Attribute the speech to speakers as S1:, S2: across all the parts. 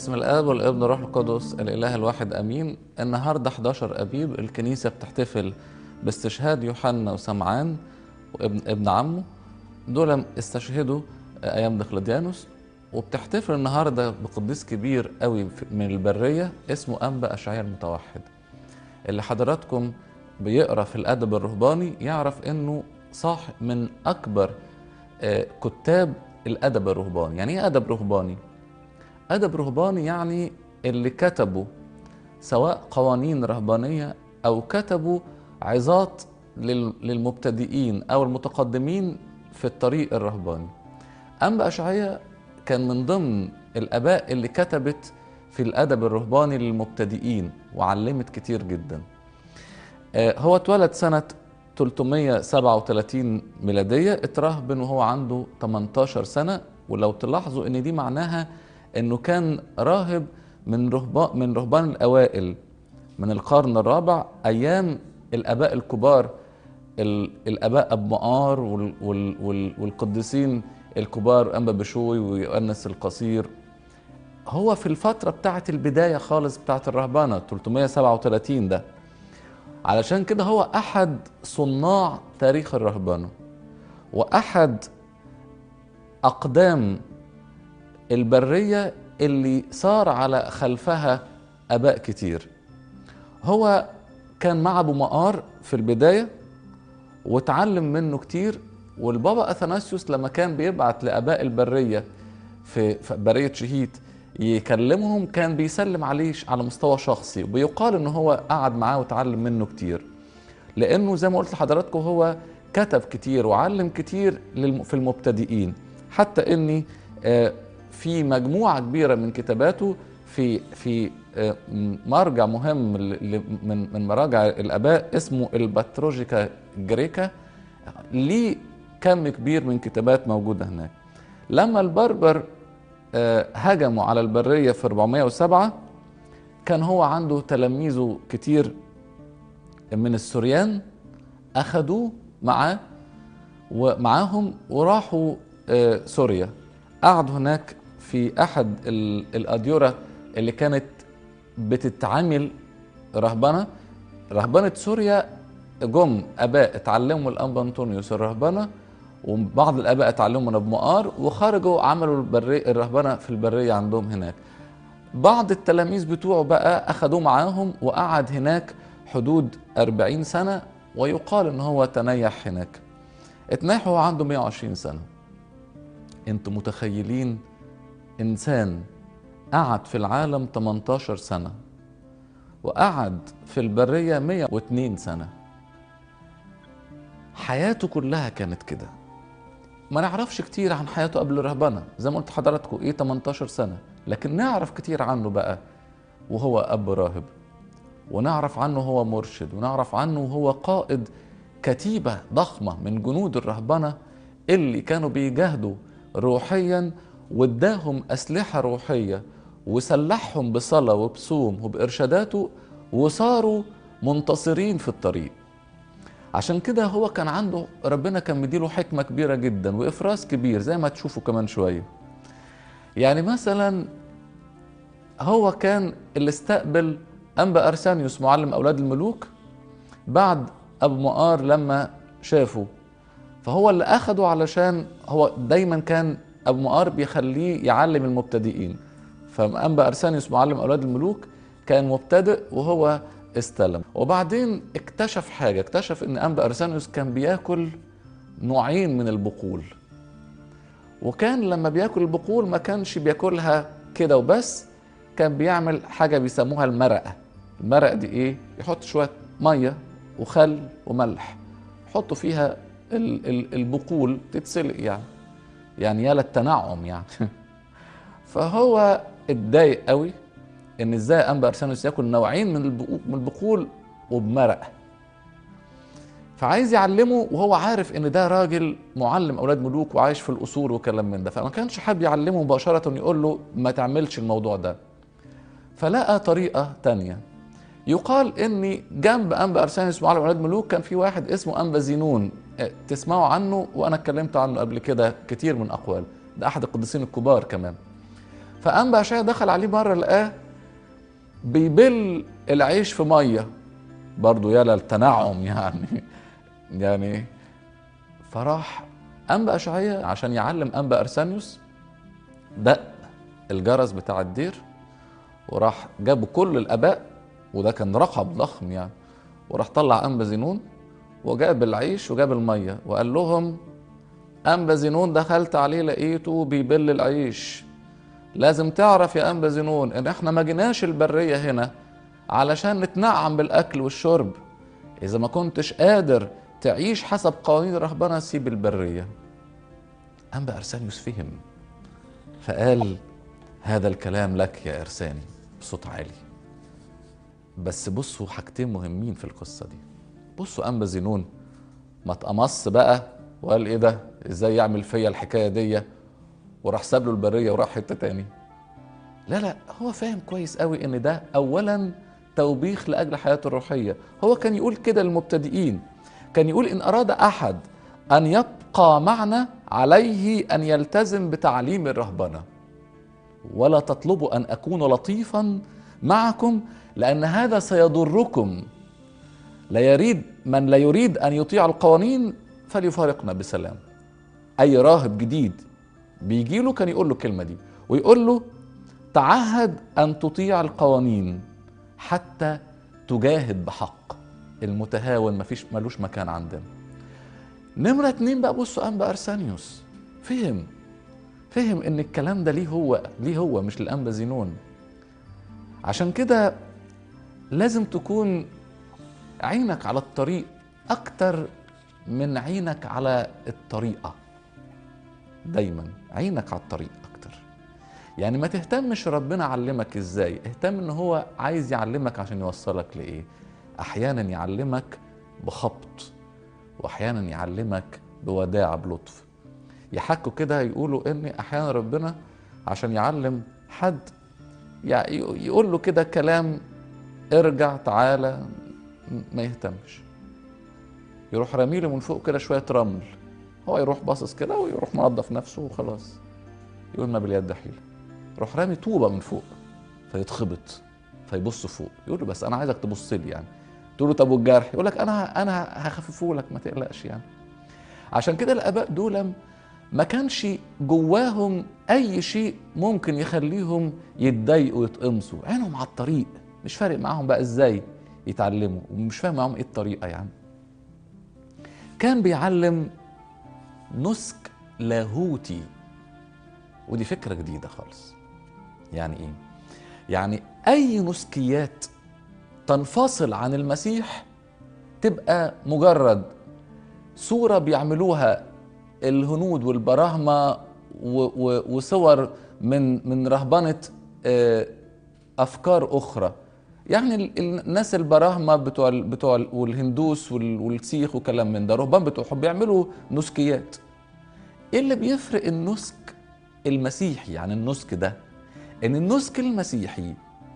S1: باسم الاب والابن والروح القدس الاله الواحد امين النهارده 11 ابيب الكنيسه بتحتفل باستشهاد يوحنا وسمعان وابن ابن عمه دول استشهدوا ايام دقلديانوس وبتحتفل النهارده بقديس كبير قوي من البريه اسمه انبا اشعياء المتوحد اللي حضراتكم بيقرا في الادب الرهباني يعرف انه صاح من اكبر كتاب الادب الرهباني يعني ايه ادب رهباني ادب رهباني يعني اللي كتبوا سواء قوانين رهبانيه او كتبوا عظات للمبتدئين او المتقدمين في الطريق الرهباني انبا اشعياء كان من ضمن الاباء اللي كتبت في الادب الرهباني للمبتدئين وعلمت كتير جدا هو اتولد سنه 337 ميلادية اترهبن وهو عنده 18 سنة ولو تلاحظوا ان دي معناها انه كان راهب من رهبان من رهبان الاوائل من القرن الرابع ايام الاباء الكبار الاباء ابو مقار والقديسين الكبار انبا بشوي ويؤنس القصير هو في الفترة بتاعت البداية خالص بتاعت الرهبانة 337 ده علشان كده هو احد صناع تاريخ الرهبنه واحد اقدام البريه اللي صار على خلفها اباء كتير هو كان مع ابو مقار في البدايه واتعلم منه كتير والبابا اثناسيوس لما كان بيبعت لاباء البريه في بريه شهيد يكلمهم كان بيسلم عليه على مستوى شخصي وبيقال ان هو قعد معاه وتعلم منه كتير لانه زي ما قلت لحضراتكم هو كتب كتير وعلم كتير في المبتدئين حتى اني في مجموعه كبيره من كتاباته في في مرجع مهم من من مراجع الاباء اسمه الباتروجيكا جريكا ليه كم كبير من كتابات موجوده هناك لما البربر هجموا على البرية في 407 كان هو عنده تلاميذه كتير من السوريان أخدوه معاه ومعاهم وراحوا سوريا قعدوا هناك في أحد الأديرة اللي كانت بتتعامل رهبنة رهبنة سوريا جم أباء اتعلموا الأنبا أنطونيوس الرهبنة وبعض الاباء اتعلموا من ابو مقار وخرجوا عملوا البري الرهبنه في البريه عندهم هناك بعض التلاميذ بتوعه بقى اخدوه معاهم وقعد هناك حدود 40 سنه ويقال ان هو تنيح هناك اتنيح وهو عنده 120 سنه انتوا متخيلين انسان قعد في العالم 18 سنه وقعد في البريه 102 سنه حياته كلها كانت كده ما نعرفش كتير عن حياته قبل الرهبنة زي ما قلت حضراتكم ايه 18 سنة لكن نعرف كتير عنه بقى وهو أب راهب ونعرف عنه هو مرشد ونعرف عنه هو قائد كتيبة ضخمة من جنود الرهبنة اللي كانوا بيجاهدوا روحيا واداهم أسلحة روحية وسلحهم بصلاة وبصوم وبإرشاداته وصاروا منتصرين في الطريق عشان كده هو كان عنده ربنا كان مديله حكمة كبيرة جدا وإفراز كبير زي ما تشوفوا كمان شوية يعني مثلا هو كان اللي استقبل أنبا أرسانيوس معلم أولاد الملوك بعد أبو مقار لما شافه فهو اللي أخده علشان هو دايما كان أبو مقار بيخليه يعلم المبتدئين فأنبا أرسانيوس معلم أولاد الملوك كان مبتدئ وهو استلم وبعدين اكتشف حاجة اكتشف ان أنبا أرسانيوس كان بياكل نوعين من البقول وكان لما بياكل البقول ما كانش بياكلها كده وبس كان بيعمل حاجة بيسموها المرقة المرقة دي ايه يحط شوية مية وخل وملح يحطوا فيها البقول تتسلق يعني يعني يا للتنعم يعني فهو اتضايق قوي ان ازاي انبا ارسانوس ياكل نوعين من من البقول وبمرقه فعايز يعلمه وهو عارف ان ده راجل معلم اولاد ملوك وعايش في القصور وكلام من ده فما كانش حابب يعلمه مباشره يقول له ما تعملش الموضوع ده فلقى طريقه تانية يقال ان جنب انبا ارسانوس معلم اولاد ملوك كان في واحد اسمه انبا زينون تسمعوا عنه وانا اتكلمت عنه قبل كده كتير من اقوال ده احد القديسين الكبار كمان فانبا اشعيا دخل عليه مره لقاه بيبل العيش في ميه برضه يا للتنعم يعني يعني فراح انبا اشعيا عشان يعلم انبا ارسانيوس دق الجرس بتاع الدير وراح جابوا كل الاباء وده كان رقم ضخم يعني وراح طلع انبا زينون وجاب العيش وجاب الميه وقال لهم انبا زينون دخلت عليه لقيته بيبل العيش لازم تعرف يا انبا زينون ان احنا ما جيناش البريه هنا علشان نتنعم بالاكل والشرب اذا ما كنتش قادر تعيش حسب قوانين رهبنه سيب البريه انبا ارسانيوس فهم فقال هذا الكلام لك يا ارساني بصوت عالي بس بصوا حاجتين مهمين في القصه دي بصوا انبا زينون ما اتقمص بقى وقال ايه ده ازاي يعمل فيا الحكايه دي وراح ساب له البريه وراح حته تاني لا لا هو فاهم كويس قوي ان ده اولا توبيخ لاجل حياته الروحيه هو كان يقول كده للمبتدئين كان يقول ان اراد احد ان يبقى معنا عليه ان يلتزم بتعليم الرهبنه ولا تطلبوا ان اكون لطيفا معكم لان هذا سيضركم لا يريد من لا يريد ان يطيع القوانين فليفارقنا بسلام اي راهب جديد بيجي له كان يقول له الكلمه دي ويقول له تعهد ان تطيع القوانين حتى تجاهد بحق المتهاون مفيش ملوش مكان عندنا نمرة اتنين بقى بصوا انبا ارسانيوس فهم فهم ان الكلام ده ليه هو ليه هو مش لانبا زينون عشان كده لازم تكون عينك على الطريق اكتر من عينك على الطريقه دايما عينك على الطريق اكتر يعني ما تهتمش ربنا علمك ازاي اهتم ان هو عايز يعلمك عشان يوصلك لايه احيانا يعلمك بخبط واحيانا يعلمك بوداع بلطف يحكوا كده يقولوا ان احيانا ربنا عشان يعلم حد يقول له كده كلام ارجع تعالى ما يهتمش يروح راميله من فوق كده شويه رمل هو يروح باصص كده ويروح منظف نفسه وخلاص يقول ما باليد حيله يروح رامي طوبه من فوق فيتخبط فيبص فوق يقول له بس انا عايزك تبص لي يعني تقول له طب والجرح يقول لك انا انا هخففه لك ما تقلقش يعني عشان كده الاباء دول ما كانش جواهم اي شيء ممكن يخليهم يتضايقوا ويتقمصوا عينهم على الطريق مش فارق معاهم بقى ازاي يتعلموا ومش فاهم معاهم ايه الطريقه يعني كان بيعلم نسك لاهوتي ودي فكره جديده خالص يعني ايه يعني اي نسكيات تنفصل عن المسيح تبقى مجرد صوره بيعملوها الهنود والبراهمه وصور من من رهبنه افكار اخرى يعني الناس البراهمه بتوع بتوع والهندوس والسيخ وكلام من ده رهبان بتوعهم بيعملوا نسكيات ايه اللي بيفرق النسك المسيحي عن النسك ده ان النسك المسيحي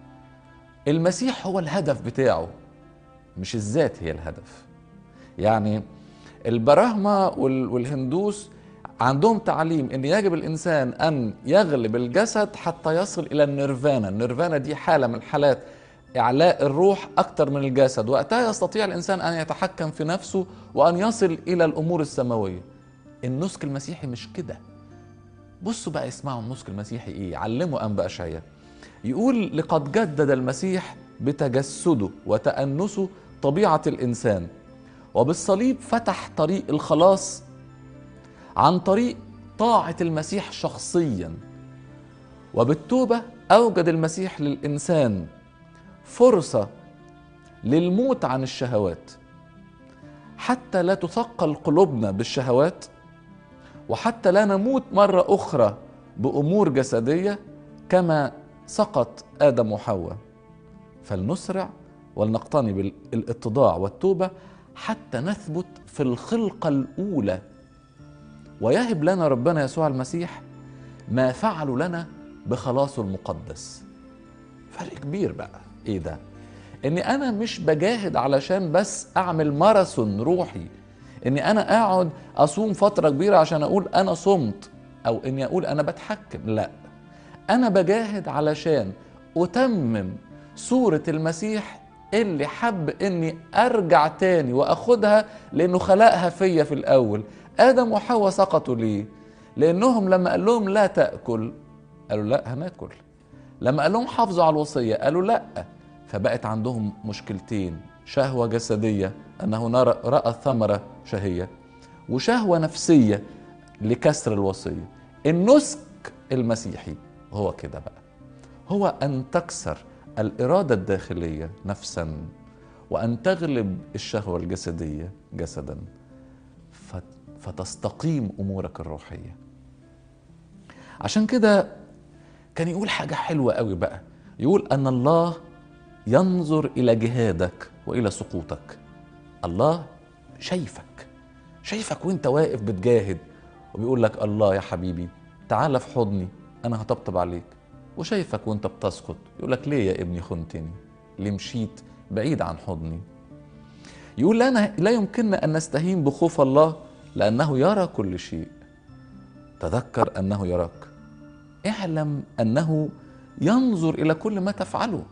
S1: المسيح هو الهدف بتاعه مش الذات هي الهدف يعني البراهمة والهندوس عندهم تعليم ان يجب الانسان ان يغلب الجسد حتى يصل الى النيرفانا النيرفانا دي حالة من حالات اعلاء الروح اكتر من الجسد وقتها يستطيع الانسان ان يتحكم في نفسه وان يصل الى الامور السماويه النسك المسيحي مش كده بصوا بقى اسمعوا النسك المسيحي ايه علموا انبا اشعياء يقول لقد جدد المسيح بتجسده وتأنسه طبيعة الإنسان وبالصليب فتح طريق الخلاص عن طريق طاعة المسيح شخصيا وبالتوبة أوجد المسيح للإنسان فرصة للموت عن الشهوات حتى لا تثقل قلوبنا بالشهوات وحتى لا نموت مرة أخرى بأمور جسدية كما سقط آدم وحواء فلنسرع ولنقتني بالاتضاع والتوبة حتى نثبت في الخلقة الأولى ويهب لنا ربنا يسوع المسيح ما فعلوا لنا بخلاصه المقدس فرق كبير بقى ايه ده اني انا مش بجاهد علشان بس اعمل ماراثون روحي اني انا اقعد اصوم فتره كبيره عشان اقول انا صمت او اني اقول انا بتحكم لا انا بجاهد علشان اتمم صورة المسيح اللي حب اني ارجع تاني واخدها لانه خلقها فيا في الاول ادم وحواء سقطوا ليه لانهم لما قال لهم لا تاكل قالوا لا هناكل لما قال لهم حافظوا على الوصيه قالوا لا فبقت عندهم مشكلتين شهوه جسديه انه نرى راى ثمره شهيه وشهوه نفسيه لكسر الوصيه النسك المسيحي هو كده بقى هو ان تكسر الاراده الداخليه نفسا وان تغلب الشهوه الجسديه جسدا فتستقيم امورك الروحيه عشان كده كان يقول حاجه حلوه قوي بقى يقول ان الله ينظر الى جهادك والى سقوطك الله شايفك شايفك وانت واقف بتجاهد وبيقول لك الله يا حبيبي تعال في حضني انا هطبطب عليك وشايفك وانت بتسقط يقول لك ليه يا ابني خنتني ليه مشيت بعيد عن حضني يقول لنا لا يمكننا ان نستهين بخوف الله لانه يرى كل شيء تذكر انه يراك اعلم انه ينظر الى كل ما تفعله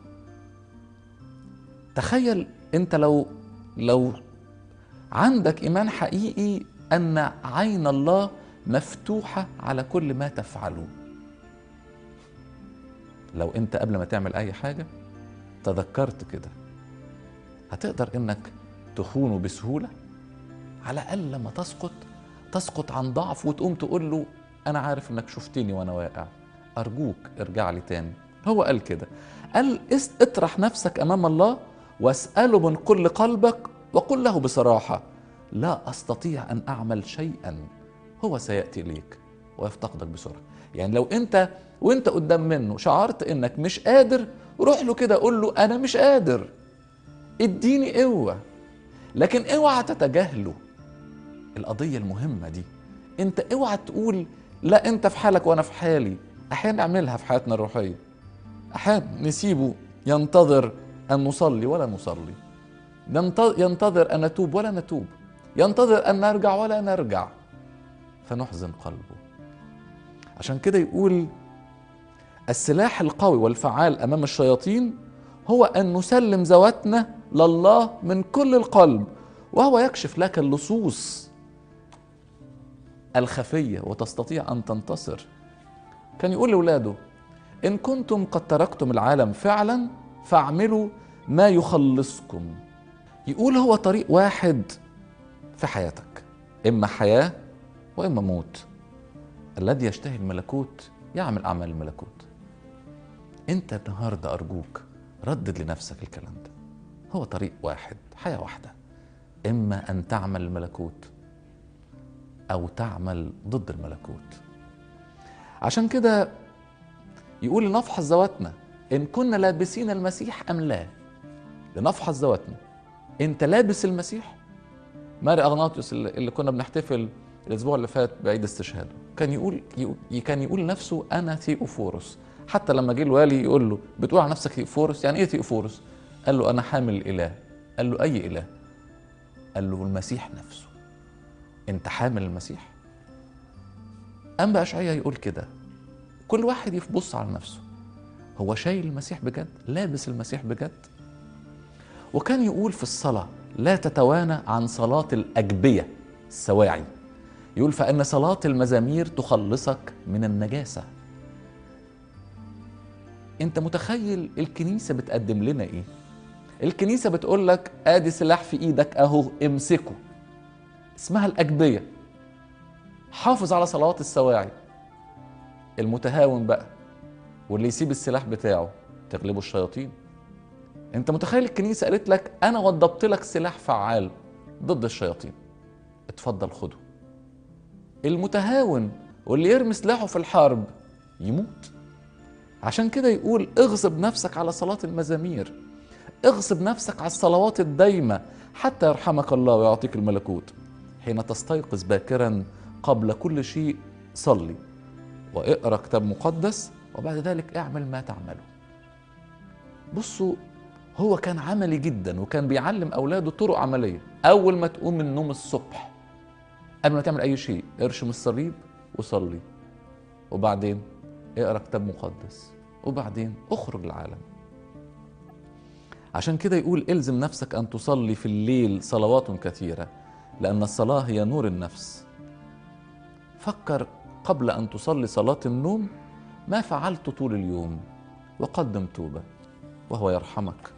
S1: تخيل انت لو لو عندك ايمان حقيقي ان عين الله مفتوحه على كل ما تفعله لو انت قبل ما تعمل اي حاجه تذكرت كده هتقدر انك تخونه بسهوله على الاقل لما تسقط تسقط عن ضعف وتقوم تقول له انا عارف انك شفتني وانا واقع ارجوك ارجع لي تاني هو قال كده قال اطرح نفسك امام الله واساله من كل قلبك وقل له بصراحه لا استطيع ان اعمل شيئا هو سياتي اليك ويفتقدك بسرعه يعني لو انت وانت قدام منه شعرت انك مش قادر روح له كده قول له انا مش قادر اديني قوه لكن اوعى تتجاهله القضيه المهمه دي انت اوعى تقول لا انت في حالك وانا في حالي احيانا نعملها في حياتنا الروحيه احيانا نسيبه ينتظر ان نصلي ولا نصلي ينتظر ان نتوب ولا نتوب ينتظر ان نرجع ولا نرجع فنحزن قلبه عشان كده يقول السلاح القوي والفعال امام الشياطين هو ان نسلم ذواتنا لله من كل القلب وهو يكشف لك اللصوص الخفيه وتستطيع ان تنتصر كان يقول لاولاده ان كنتم قد تركتم العالم فعلا فاعملوا ما يخلصكم يقول هو طريق واحد في حياتك اما حياه واما موت الذي يشتهي الملكوت يعمل اعمال الملكوت انت النهارده ارجوك ردد لنفسك الكلام ده هو طريق واحد حياه واحده اما ان تعمل الملكوت او تعمل ضد الملكوت عشان كده يقول لنفحص ذواتنا ان كنا لابسين المسيح ام لا لنفحص ذواتنا انت لابس المسيح ماري اغناطيوس اللي كنا بنحتفل الاسبوع اللي فات بعيد استشهاده كان يقول كان يقول نفسه انا ثيوفورس حتى لما جه الوالي يقول له بتقول على نفسك ثيوفورس يعني ايه ثيوفورس قال له انا حامل الاله قال له اي اله قال له المسيح نفسه انت حامل المسيح أنبا أشعية يقول كده كل واحد يبص على نفسه هو شايل المسيح بجد لابس المسيح بجد وكان يقول في الصلاة لا تتوانى عن صلاة الأجبية السواعي يقول فإن صلاة المزامير تخلصك من النجاسة أنت متخيل الكنيسة بتقدم لنا إيه؟ الكنيسة بتقول لك آدي سلاح في إيدك أهو امسكه اسمها الأجبية حافظ على صلوات السواعي المتهاون بقى واللي يسيب السلاح بتاعه تغلبه الشياطين انت متخيل الكنيسه قالت لك انا وضبت لك سلاح فعال ضد الشياطين اتفضل خده المتهاون واللي يرمي سلاحه في الحرب يموت عشان كده يقول اغصب نفسك على صلاة المزامير اغصب نفسك على الصلوات الدايمة حتى يرحمك الله ويعطيك الملكوت حين تستيقظ باكرا قبل كل شيء صلي واقرا كتاب مقدس وبعد ذلك اعمل ما تعمله بصوا هو كان عملي جدا وكان بيعلم اولاده طرق عمليه اول ما تقوم من النوم الصبح قبل ما تعمل اي شيء ارشم الصليب وصلي وبعدين اقرا كتاب مقدس وبعدين اخرج العالم عشان كده يقول الزم نفسك ان تصلي في الليل صلوات كثيره لان الصلاه هي نور النفس فكر قبل ان تصلي صلاه النوم ما فعلت طول اليوم وقدم توبه وهو يرحمك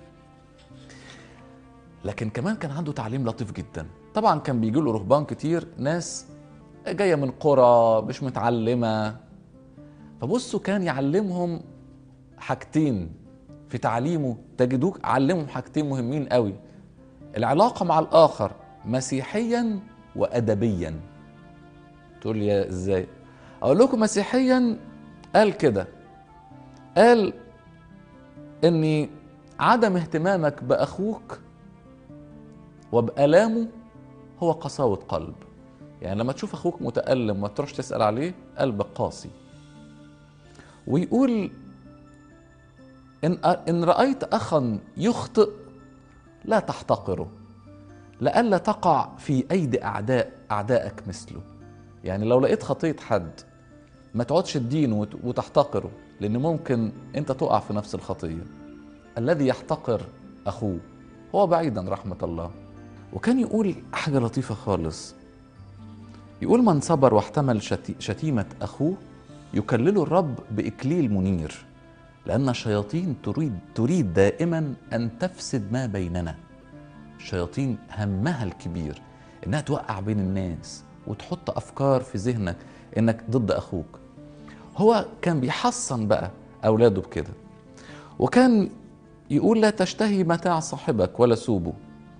S1: لكن كمان كان عنده تعليم لطيف جدا طبعا كان بيجي له رهبان كتير ناس جايه من قرى مش متعلمه فبصوا كان يعلمهم حاجتين في تعليمه تجدوه علمهم حاجتين مهمين قوي العلاقه مع الاخر مسيحيا وادبيا تقول لي يا ازاي اقول لكم مسيحيا قال كده قال اني عدم اهتمامك باخوك وبالامه هو قساوه قلب يعني لما تشوف اخوك متالم ما تروحش تسال عليه قلبك قاسي ويقول ان ان رايت اخا يخطئ لا تحتقره لئلا تقع في ايدي اعداء اعدائك مثله يعني لو لقيت خطيه حد ما تقعدش تدينه وتحتقره لان ممكن انت تقع في نفس الخطيه الذي يحتقر اخوه هو بعيدا رحمه الله وكان يقول حاجه لطيفه خالص يقول من صبر واحتمل شتيمه اخوه يكلله الرب باكليل منير لان الشياطين تريد تريد دائما ان تفسد ما بيننا الشياطين همها الكبير انها توقع بين الناس وتحط افكار في ذهنك انك ضد اخوك هو كان بيحصن بقى اولاده بكده وكان يقول لا تشتهي متاع صاحبك ولا سوبه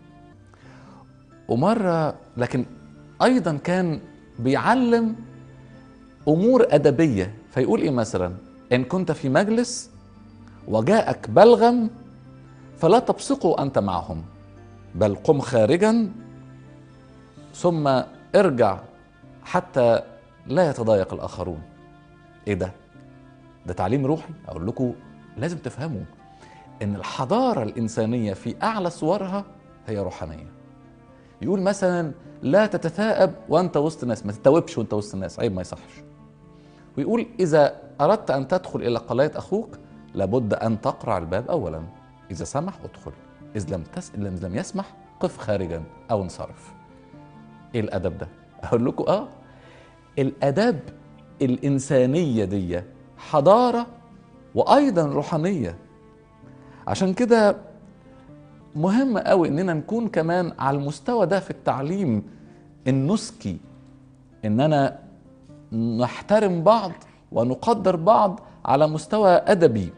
S1: ومره لكن ايضا كان بيعلم امور ادبيه فيقول ايه مثلا ان كنت في مجلس وجاءك بلغم فلا تبصقوا انت معهم بل قم خارجا ثم ارجع حتى لا يتضايق الاخرون ايه ده ده تعليم روحي اقول لكم لازم تفهموا ان الحضاره الانسانيه في اعلى صورها هي روحانيه يقول مثلا لا تتثاءب وانت وسط الناس ما تتوبش وانت وسط الناس عيب ما يصحش ويقول اذا اردت ان تدخل الى قلايه اخوك لابد ان تقرع الباب اولا اذا سمح ادخل اذا لم تس... لم يسمح قف خارجا او انصرف ايه الادب ده اقول لكم اه الاداب الانسانيه دي حضاره وايضا روحانيه عشان كده مهم قوي اننا نكون كمان على المستوى ده في التعليم النسكي اننا نحترم بعض ونقدر بعض على مستوى ادبي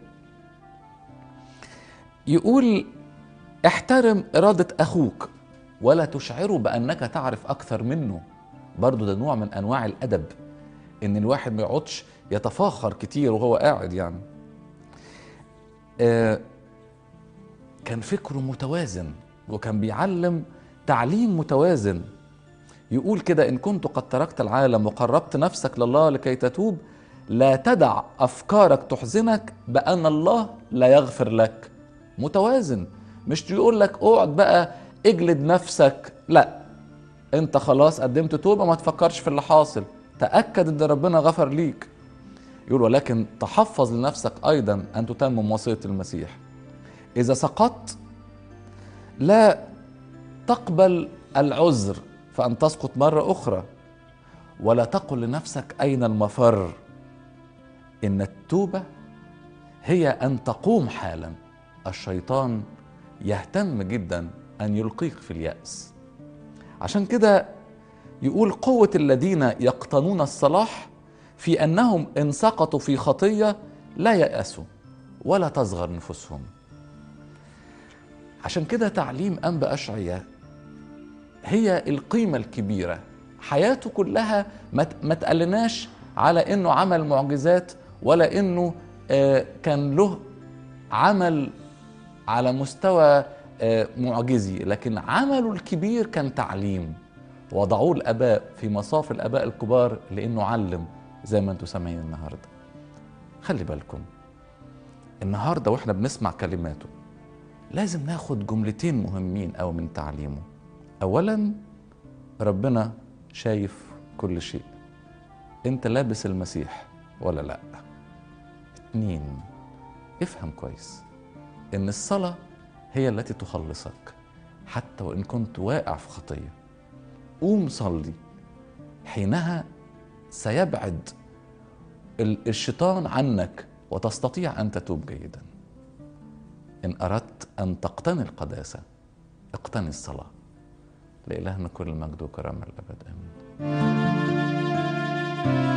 S1: يقول احترم اراده اخوك ولا تشعره بانك تعرف اكثر منه برضو ده نوع من انواع الادب ان الواحد ما يقعدش يتفاخر كتير وهو قاعد يعني آه كان فكره متوازن وكان بيعلم تعليم متوازن يقول كده ان كنت قد تركت العالم وقربت نفسك لله لكي تتوب لا تدع افكارك تحزنك بان الله لا يغفر لك متوازن مش يقول لك اقعد بقى اجلد نفسك لا انت خلاص قدمت توبه ما تفكرش في اللي حاصل تاكد ان ربنا غفر ليك يقول ولكن تحفظ لنفسك ايضا ان تتمم وصيه المسيح اذا سقطت لا تقبل العذر فان تسقط مره اخرى ولا تقل لنفسك اين المفر ان التوبه هي ان تقوم حالا الشيطان يهتم جدا ان يلقيك في الياس عشان كده يقول قوه الذين يقتنون الصلاح في انهم ان سقطوا في خطيه لا ييأسوا ولا تصغر نفوسهم عشان كده تعليم انبا اشعياء هي القيمه الكبيره حياته كلها ما تقلناش على انه عمل معجزات ولا انه كان له عمل على مستوى معجزي لكن عمله الكبير كان تعليم وضعوه الاباء في مصاف الاباء الكبار لانه علم زي ما انتم سامعين النهارده خلي بالكم النهارده واحنا بنسمع كلماته لازم ناخد جملتين مهمين أو من تعليمه أولا ربنا شايف كل شيء أنت لابس المسيح ولا لأ اتنين افهم كويس ان الصلاة هي التي تخلصك حتى وان كنت واقع في خطية قوم صلي حينها سيبعد ال- الشيطان عنك وتستطيع ان تتوب جيدا ان اردت ان تقتني القداسة اقتني الصلاة لإلهنا كل المجد وكرامة الأبد آمين